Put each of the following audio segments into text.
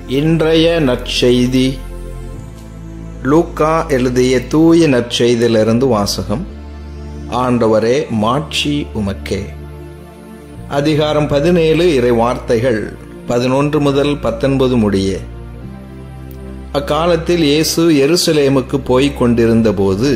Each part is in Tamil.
இன்றைய நற்செய்தி லூக்கா எழுதிய தூய நற்செய்தியிலிருந்து வாசகம் ஆண்டவரே மாட்சி உமக்கே அதிகாரம் பதினேழு இறை வார்த்தைகள் பதினொன்று முதல் பத்தொன்பது முடிய அக்காலத்தில் இயேசு எருசலேமுக்கு போய்க் கொண்டிருந்த போது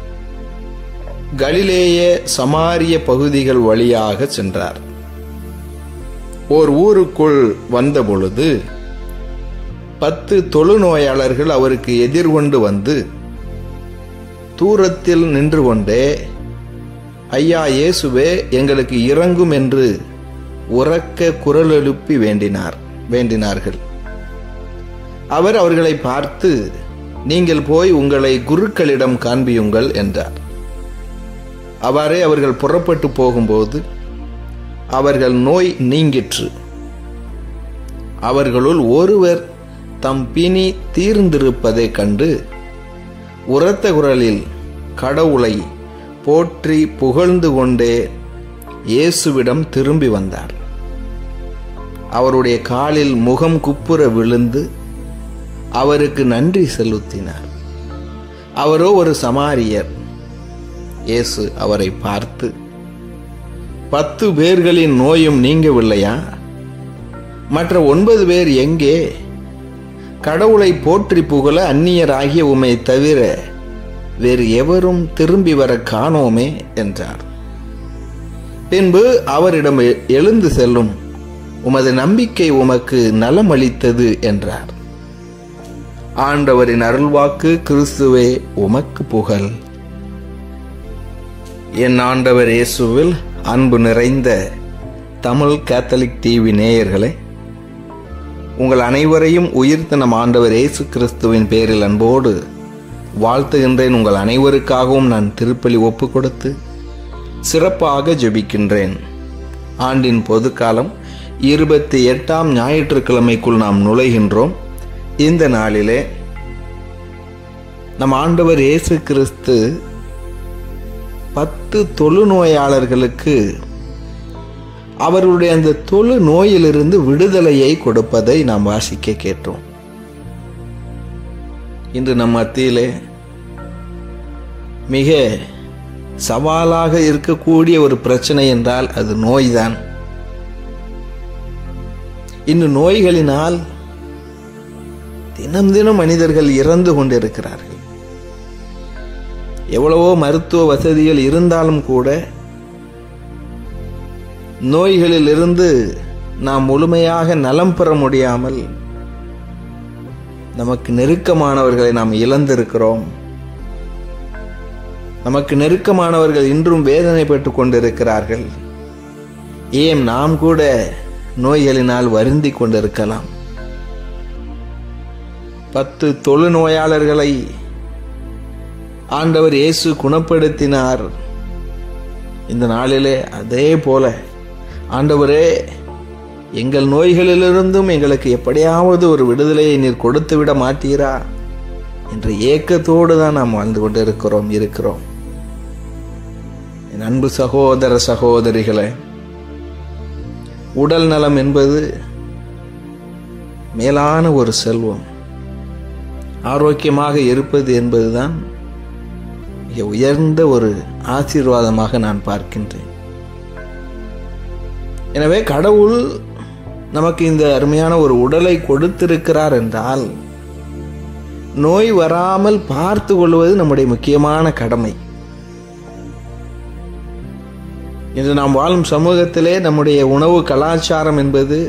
கலிலேய சமாரிய பகுதிகள் வழியாக சென்றார் ஓர் ஊருக்குள் வந்தபொழுது பத்து தொழுநோயாளர்கள் அவருக்கு எதிர்கொண்டு வந்து தூரத்தில் நின்று கொண்டே ஐயா இயேசுவே எங்களுக்கு இறங்கும் என்று உறக்க குரல் எழுப்பி வேண்டினார் வேண்டினார்கள் அவர் அவர்களை பார்த்து நீங்கள் போய் உங்களை குருக்களிடம் காண்பியுங்கள் என்றார் அவ்வாறே அவர்கள் புறப்பட்டு போகும்போது அவர்கள் நோய் நீங்கிற்று அவர்களுள் ஒருவர் தம் பிணி தீர்ந்திருப்பதைக் கண்டு உரத்த குரலில் கடவுளை போற்றி புகழ்ந்து கொண்டே இயேசுவிடம் திரும்பி வந்தார் அவருடைய காலில் முகம் குப்புற விழுந்து அவருக்கு நன்றி செலுத்தினார் அவரோ ஒரு சமாரியர் இயேசு அவரை பார்த்து பத்து பேர்களின் நோயும் நீங்கவில்லையா மற்ற ஒன்பது பேர் எங்கே கடவுளை போற்றி புகழ அந்நியராகிய உமை தவிர வேறு எவரும் திரும்பி வர காணோமே என்றார் பின்பு அவரிடம் எழுந்து செல்லும் உமது நம்பிக்கை உமக்கு நலம் அளித்தது என்றார் ஆண்டவரின் அருள்வாக்கு கிறிஸ்துவே உமக்கு புகழ் என் ஆண்டவர் இயேசுவில் அன்பு நிறைந்த தமிழ் கேத்தலிக் டிவி நேயர்களே உங்கள் அனைவரையும் உயிர்த்த நம் ஆண்டவர் இயேசு கிறிஸ்துவின் பேரில் அன்போடு வாழ்த்துகின்றேன் உங்கள் அனைவருக்காகவும் நான் திருப்பலி ஒப்பு கொடுத்து சிறப்பாக ஜெபிக்கின்றேன் ஆண்டின் பொதுக்காலம் இருபத்தி எட்டாம் ஞாயிற்றுக்கிழமைக்குள் நாம் நுழைகின்றோம் இந்த நாளிலே நம் ஆண்டவர் இயேசு கிறிஸ்து பத்து தொழுநோயாளர்களுக்கு அவர்களுடைய அந்த தொழு நோயிலிருந்து விடுதலையை கொடுப்பதை நாம் வாசிக்க கேட்டோம் இன்று நம் மத்தியிலே மிக சவாலாக இருக்கக்கூடிய ஒரு பிரச்சனை என்றால் அது நோய்தான் இன்று நோய்களினால் தினம் தினம் மனிதர்கள் இறந்து கொண்டிருக்கிறார்கள் எவ்வளவோ மருத்துவ வசதிகள் இருந்தாலும் கூட நோய்களில் இருந்து நாம் முழுமையாக நலம் பெற முடியாமல் நமக்கு நெருக்கமானவர்களை நாம் இழந்திருக்கிறோம் நமக்கு நெருக்கமானவர்கள் இன்றும் வேதனைப்பட்டு கொண்டிருக்கிறார்கள் ஏன் நாம் கூட நோய்களினால் வருந்தி கொண்டிருக்கலாம் பத்து தொழுநோயாளர்களை ஆண்டவர் இயேசு குணப்படுத்தினார் இந்த நாளிலே அதே போல ஆண்டவரே எங்கள் நோய்களிலிருந்தும் எங்களுக்கு எப்படியாவது ஒரு விடுதலையை நீர் கொடுத்து விட மாட்டீரா என்ற ஏக்கத்தோடு தான் நாம் வாழ்ந்து கொண்டு இருக்கிறோம் இருக்கிறோம் என் அன்பு சகோதர சகோதரிகளே உடல் நலம் என்பது மேலான ஒரு செல்வம் ஆரோக்கியமாக இருப்பது என்பதுதான் மிக உயர்ந்த ஒரு ஆசீர்வாதமாக நான் பார்க்கின்றேன் எனவே கடவுள் நமக்கு இந்த அருமையான ஒரு உடலை கொடுத்திருக்கிறார் என்றால் நோய் வராமல் பார்த்து கொள்வது நம்முடைய முக்கியமான கடமை இன்று நாம் வாழும் சமூகத்திலே நம்முடைய உணவு கலாச்சாரம் என்பது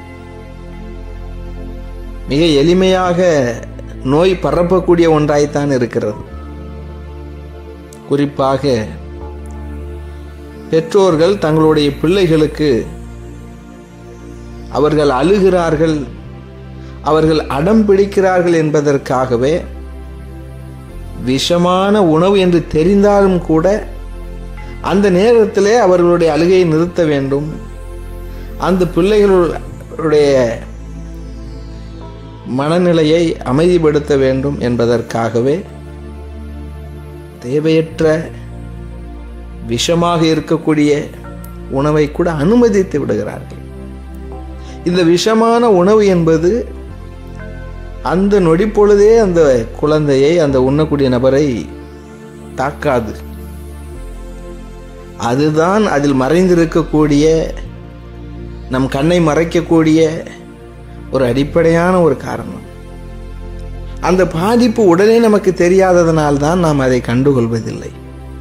மிக எளிமையாக நோய் பரப்பக்கூடிய ஒன்றாய்த்தான் இருக்கிறது குறிப்பாக பெற்றோர்கள் தங்களுடைய பிள்ளைகளுக்கு அவர்கள் அழுகிறார்கள் அவர்கள் அடம் பிடிக்கிறார்கள் என்பதற்காகவே விஷமான உணவு என்று தெரிந்தாலும் கூட அந்த நேரத்திலே அவர்களுடைய அழுகையை நிறுத்த வேண்டும் அந்த பிள்ளைகளுடைய மனநிலையை அமைதிப்படுத்த வேண்டும் என்பதற்காகவே தேவையற்ற விஷமாக இருக்கக்கூடிய உணவை கூட அனுமதித்து விடுகிறார்கள் இந்த விஷமான உணவு என்பது அந்த நொடி பொழுதே அந்த குழந்தையை அந்த உண்ணக்கூடிய நபரை தாக்காது அதுதான் அதில் மறைந்திருக்கக்கூடிய நம் கண்ணை மறைக்கக்கூடிய ஒரு அடிப்படையான ஒரு காரணம் அந்த பாதிப்பு உடனே நமக்கு தெரியாததனால் தான் நாம் அதை கண்டுகொள்வதில்லை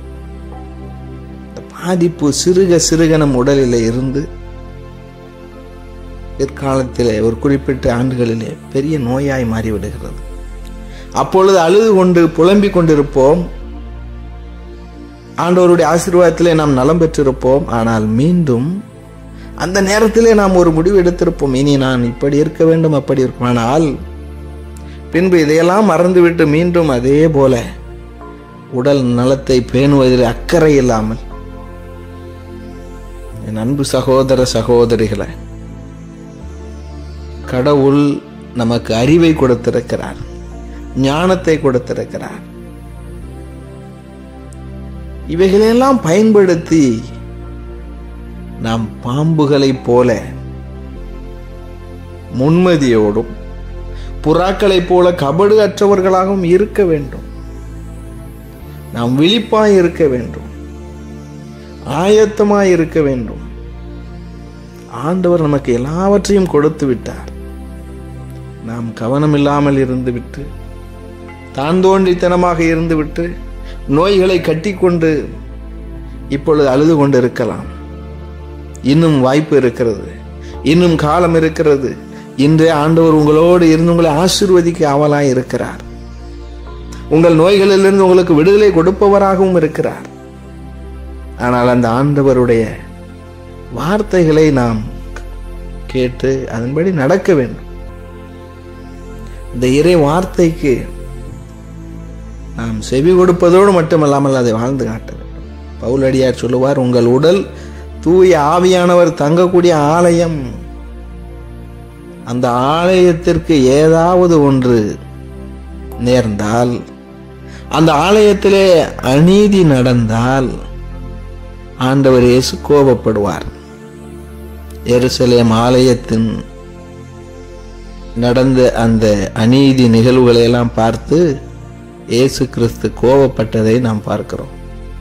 இந்த பாதிப்பு சிறுக சிறுக நம் உடலில் இருந்து பிற்காலத்திலே ஒரு குறிப்பிட்ட ஆண்டுகளிலே பெரிய நோயாய் மாறிவிடுகிறது அப்பொழுது அழுது கொண்டு புலம்பிக் கொண்டிருப்போம் ஆண்டவருடைய ஆசீர்வாதத்திலே நாம் நலம் பெற்றிருப்போம் ஆனால் மீண்டும் அந்த நேரத்திலே நாம் ஒரு முடிவு எடுத்திருப்போம் இனி நான் இப்படி இருக்க வேண்டும் அப்படி இருக்கும் ஆனால் பின்பு இதையெல்லாம் மறந்துவிட்டு மீண்டும் அதே போல உடல் நலத்தை பேணுவதில் அக்கறை இல்லாமல் என் அன்பு சகோதர சகோதரிகளை கடவுள் நமக்கு அறிவை கொடுத்திருக்கிறார் ஞானத்தை கொடுத்திருக்கிறார் இவைகளெல்லாம் பயன்படுத்தி நாம் பாம்புகளைப் போல முன்மதியோடும் புறாக்களைப் போல கபடு அற்றவர்களாகவும் இருக்க வேண்டும் நாம் விழிப்பாய் இருக்க வேண்டும் ஆயத்தமாய் இருக்க வேண்டும் ஆண்டவர் நமக்கு எல்லாவற்றையும் கொடுத்து விட்டார் நாம் கவனம் இல்லாமல் இருந்துவிட்டு தான் தோன்றித்தனமாக இருந்துவிட்டு நோய்களை கட்டிக்கொண்டு இப்பொழுது அழுது கொண்டு இருக்கலாம் இன்னும் வாய்ப்பு இருக்கிறது இன்னும் காலம் இருக்கிறது இன்றே ஆண்டவர் உங்களோடு இருந்து உங்களை ஆசிர்வதிக்க ஆவலாய் இருக்கிறார் உங்கள் நோய்களிலிருந்து உங்களுக்கு விடுதலை கொடுப்பவராகவும் இருக்கிறார் ஆனால் அந்த ஆண்டவருடைய வார்த்தைகளை நாம் கேட்டு அதன்படி நடக்க வேண்டும் இந்த இறை வார்த்தைக்கு நாம் செவி கொடுப்பதோடு மட்டுமல்லாமல் அதை வாழ்ந்து காட்ட வேண்டும் பவுலடியார் சொல்லுவார் உங்கள் உடல் தூய ஆவியானவர் தங்கக்கூடிய ஆலயம் அந்த ஆலயத்திற்கு ஏதாவது ஒன்று நேர்ந்தால் அந்த ஆலயத்திலே அநீதி நடந்தால் ஆண்டவர் இயேசு கோபப்படுவார் எருசலேம் ஆலயத்தின் நடந்த அந்த அநீதி நிகழ்வுகளை எல்லாம் பார்த்து இயேசு கிறிஸ்து கோபப்பட்டதை நாம் பார்க்கிறோம்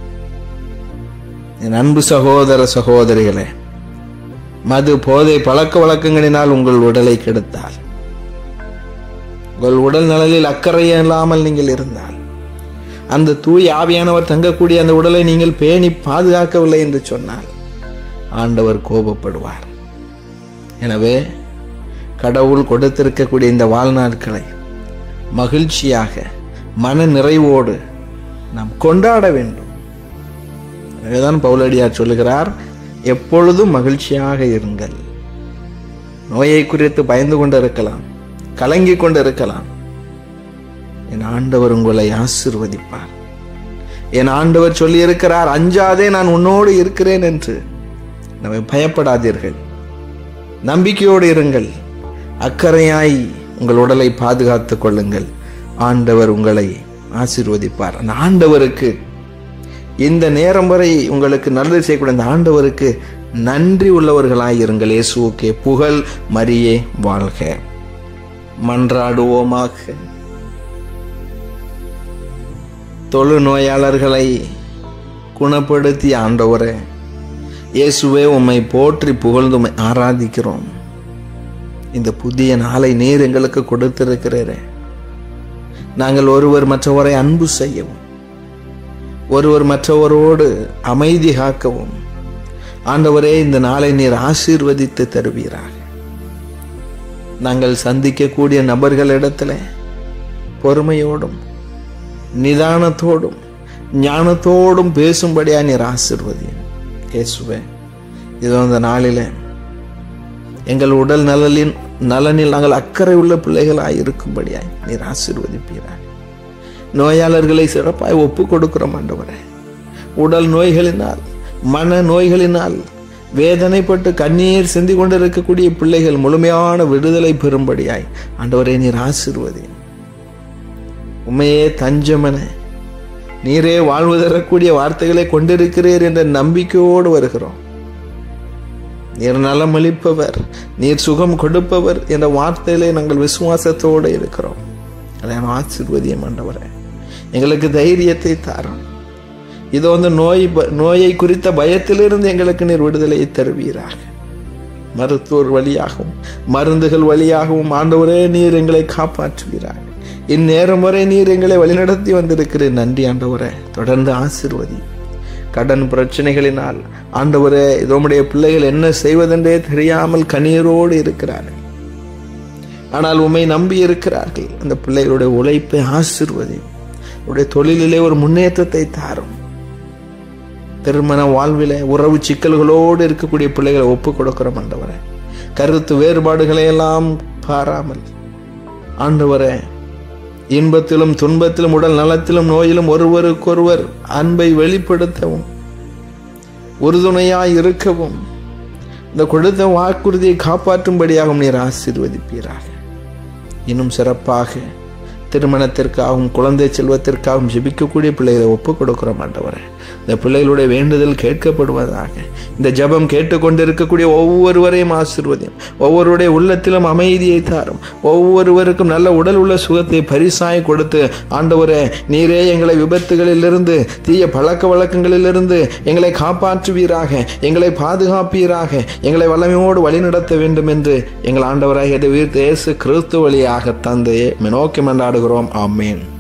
என் அன்பு சகோதர சகோதரிகளே மது போதை பழக்க வழக்கங்களினால் உங்கள் உடலை கெடுத்தால் உங்கள் உடல் நலனில் அக்கறை இல்லாமல் நீங்கள் இருந்தால் அந்த தூய் ஆவியானவர் தங்கக்கூடிய அந்த உடலை நீங்கள் பேணி பாதுகாக்கவில்லை என்று சொன்னால் ஆண்டவர் கோபப்படுவார் எனவே கடவுள் கொடுத்திருக்கக்கூடிய இந்த வாழ்நாட்களை மகிழ்ச்சியாக மன நிறைவோடு நாம் கொண்டாட வேண்டும் எனவேதான் பவுலடியார் சொல்லுகிறார் எப்பொழுதும் மகிழ்ச்சியாக இருங்கள் நோயை குறித்து பயந்து கொண்டிருக்கலாம் கலங்கி கொண்டிருக்கலாம் என் ஆண்டவர் உங்களை ஆசிர்வதிப்பார் என் ஆண்டவர் சொல்லியிருக்கிறார் அஞ்சாதே நான் உன்னோடு இருக்கிறேன் என்று நம்ம பயப்படாதீர்கள் நம்பிக்கையோடு இருங்கள் அக்கறையாய் உங்கள் உடலை பாதுகாத்துக் கொள்ளுங்கள் ஆண்டவர் உங்களை ஆசீர்வதிப்பார் அந்த ஆண்டவருக்கு இந்த நேரம் வரை உங்களுக்கு நல்லது செய்யக்கூடிய அந்த ஆண்டவருக்கு நன்றி உள்ளவர்களாய் இருங்கள் இயேசுக்கே புகழ் மரியே வாழ்க மன்றாடுவோமாக தொழு நோயாளர்களை குணப்படுத்தி ஆண்டவரே இயேசுவே உம்மை போற்றி புகழ்ந்து உம்மை ஆராதிக்கிறோம் இந்த புதிய நாளை நீர் எங்களுக்கு கொடுத்திருக்கிறீரே நாங்கள் ஒருவர் மற்றவரை அன்பு செய்யவும் ஒருவர் மற்றவரோடு அமைதி காக்கவும் ஆண்டவரே இந்த நாளை நீர் ஆசீர்வதித்து தருவீராக நாங்கள் சந்திக்கக்கூடிய நபர்களிடத்துல பொறுமையோடும் நிதானத்தோடும் ஞானத்தோடும் பேசும்படியா நீர் ஆசிர்வதியும் இயேசுவே இதோ இந்த நாளிலே எங்கள் உடல் நலனின் நலனில் நாங்கள் அக்கறை உள்ள பிள்ளைகளாய் இருக்கும்படியாய் நீர் ஆசீர்வதிப்பீராக நோயாளர்களை சிறப்பாய் ஒப்பு கொடுக்கிறோம் ஆண்டவரே உடல் நோய்களினால் மன நோய்களினால் வேதனைப்பட்டு கண்ணீர் சிந்தி கொண்டிருக்கக்கூடிய பிள்ளைகள் முழுமையான விடுதலை பெறும்படியாய் ஆண்டவரே நீர் ஆசிர்வதி உண்மையே தஞ்சமென நீரே வாழ்வு தரக்கூடிய வார்த்தைகளை கொண்டிருக்கிறீர் என்ற நம்பிக்கையோடு வருகிறோம் நீர் நலமளிப்பவர் நீர் சுகம் கொடுப்பவர் என்ற வார்த்தையிலே நாங்கள் விசுவாசத்தோடு இருக்கிறோம் அதான் ஆசிர்வதியம் ஆண்டவரே எங்களுக்கு தைரியத்தை தாரும் இதோ வந்து நோய் ப- நோயை குறித்த பயத்திலிருந்து எங்களுக்கு நீர் விடுதலையை தருவீராக மருத்துவர் வழியாகவும் மருந்துகள் வழியாகவும் ஆண்டவரே நீர் எங்களை காப்பாற்றுவீராக இந்நேரம் வரை நீர் எங்களை வழிநடத்தி வந்திருக்கிறேன் நன்றி ஆண்டவரே தொடர்ந்து ஆசிர்வதி கடன் பிரச்சனைகளினால் ஆண்டவரே இதோமுடைய பிள்ளைகள் என்ன செய்வதென்றே தெரியாமல் கண்ணீரோடு இருக்கிறார்கள் ஆனால் உம்மை நம்பி இருக்கிறார்கள் அந்த பிள்ளைகளுடைய உழைப்பை ஆசிர்வதி உடைய தொழிலிலே ஒரு முன்னேற்றத்தை தாரும் திருமண வாழ்விலே உறவு சிக்கல்களோடு இருக்கக்கூடிய பிள்ளைகளை ஒப்பு கொடுக்கிறோம் ஆண்டவரே கருத்து வேறுபாடுகளை எல்லாம் பாராமல் ஆண்டவரே இன்பத்திலும் துன்பத்திலும் உடல் நலத்திலும் நோயிலும் ஒருவருக்கொருவர் அன்பை வெளிப்படுத்தவும் உறுதுணையாய் இருக்கவும் இந்த கொடுத்த வாக்குறுதியை காப்பாற்றும்படியாகவும் நீர் ஆசீர்வதிப்பீராக இன்னும் சிறப்பாக திருமணத்திற்காகவும் குழந்தை செல்வத்திற்காகவும் ஜெபிக்கக்கூடிய பிள்ளைகளை ஒப்புக் கொடுக்கிறோம் ஆண்டவரே இந்த பிள்ளைகளுடைய வேண்டுதல் கேட்கப்படுவதாக இந்த ஜெபம் கேட்டுக்கொண்டிருக்கக்கூடிய ஒவ்வொருவரையும் ஆசீர்வதியும் ஒவ்வொருவருடைய உள்ளத்திலும் அமைதியை தாரும் ஒவ்வொருவருக்கும் நல்ல உடல் உள்ள சுகத்தை பரிசாய் கொடுத்து ஆண்டவரே நீரே எங்களை விபத்துகளிலிருந்து தீய பழக்க வழக்கங்களிலிருந்து எங்களை காப்பாற்றுவீராக எங்களை பாதுகாப்பீராக எங்களை வல்லமையோடு வழிநடத்த வேண்டும் என்று எங்கள் ஆண்டவராகிய வீர்த்த இயேசு கிறிஸ்து வழியாக தந்தையே நோக்கி மன்றாடுகிறோம் ஆமேன்